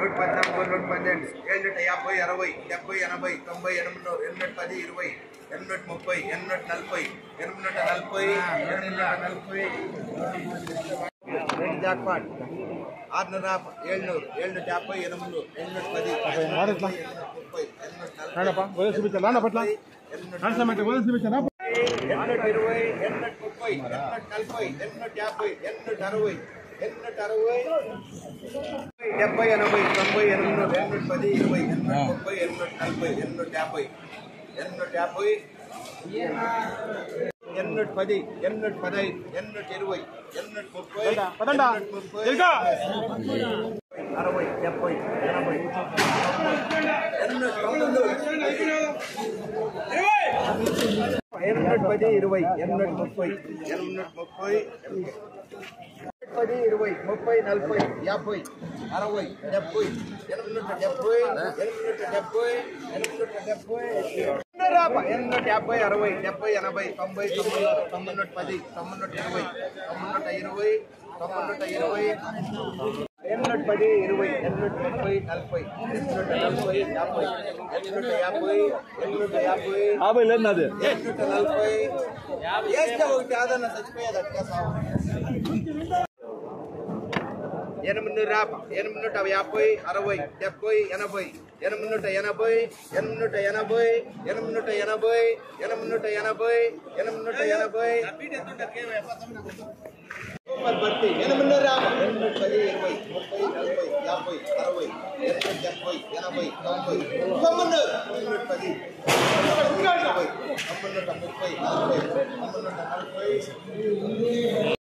నూట పద్నాలుగు నూట పన్నెండు ఏళ్ళుట యాభై అరవై డెబ్బై ఎనభై తొంభై ఎనిమిది ఎనిమిది పది ఇరవై ఎనిమిది ముప్పై ఎనిమిది నలభై ఎనిమిది నలభై ఎనిమిది నలభై రెండు జాక్పాట్ ఆరున్నర ఏಳ್నూరు ఏళ్ళు యాభై ఎనిమిది ఎనిమిది పది ఆడట్లా? ముప్పై ఎనిమిది రాడప్పా వదిలేసి చూపించాలి రాండి పట్ల నడసమంటే వదిలేసి చూపించాను ఎన్నట్ ఇరవై ఎన్నట్ ముప్పై ఎన్నట్ నలభై ఎన్నట్ యాభై ఎన్నట్ అరవై ఎన్నట్ అరవై డెబ్బై ఎనభై తొంభై ఎనిమిది ఎన్నట్ పది ఇరవై ఎన్నట్ ముప్పై ఎన్నట్ నలభై ఎన్నట్ యాభై ఎన్నట్ యాభై ఎన్నట్ పది ఎన్నట్ పదహైదు ఎన్నట్ ఇరవై ఎన్నట్ ముప్పై పదండా ఎన్నట్ ముప్పై తెలుగా అరవై డెబ్బై ఎనభై ఎన్నట్ తొమ్మిది ఎనిమిది పది ఇరవై ఎనిమిది ముప్పై ఎనిమిది ముప్పై పది ఇరవై ముప్పై నలభై యాభై అరవై డెబ్బై ఎనిమిది డెబ్బై ఎనిమిది డెబ్బై ఎనిమిది డెబ్బై ఎనిమిది యాభై అరవై డెబ్బై ఎనభై తొంభై తొమ్మిది తొమ్మిది పది తొమ్మిది ఇరవై తొమ్మిది ఇరవై తొమ్మిది ఇరవై ఎనిమిది పది ఇరవై ఎనిమిది ముప్పై నలభై ఎనిమిది నలభై యాభై ఎనిమిది యాభై ఎనిమిది యాభై యాభై లేదు నాది ఎనిమిది నలభై వేస్తే ఒకటి ఆదరణ చచ్చిపోయేది అట్లా సాగు ఎనిమిది రాప ఎనిమిది యాభై అరవై డెబ్బై ఎనభై ఎనిమిది ఎనభై ఎనిమిది ఎనభై ఎనిమిది ఎనభై ఎనిమిది ఎనభై ఎనిమిది ఎనభై బట్టి ఎనిమిది రాప ఎనిమిది పది ఇరవై ముప్పై నలభై యాభై అరవై ఎనిమిది డెబ్బై ఎనభై తొంభై తొమ్మిది ఎనిమిది పది ఇరవై తొమ్మిది ముప్పై నలభై తొమ్మిది నలభై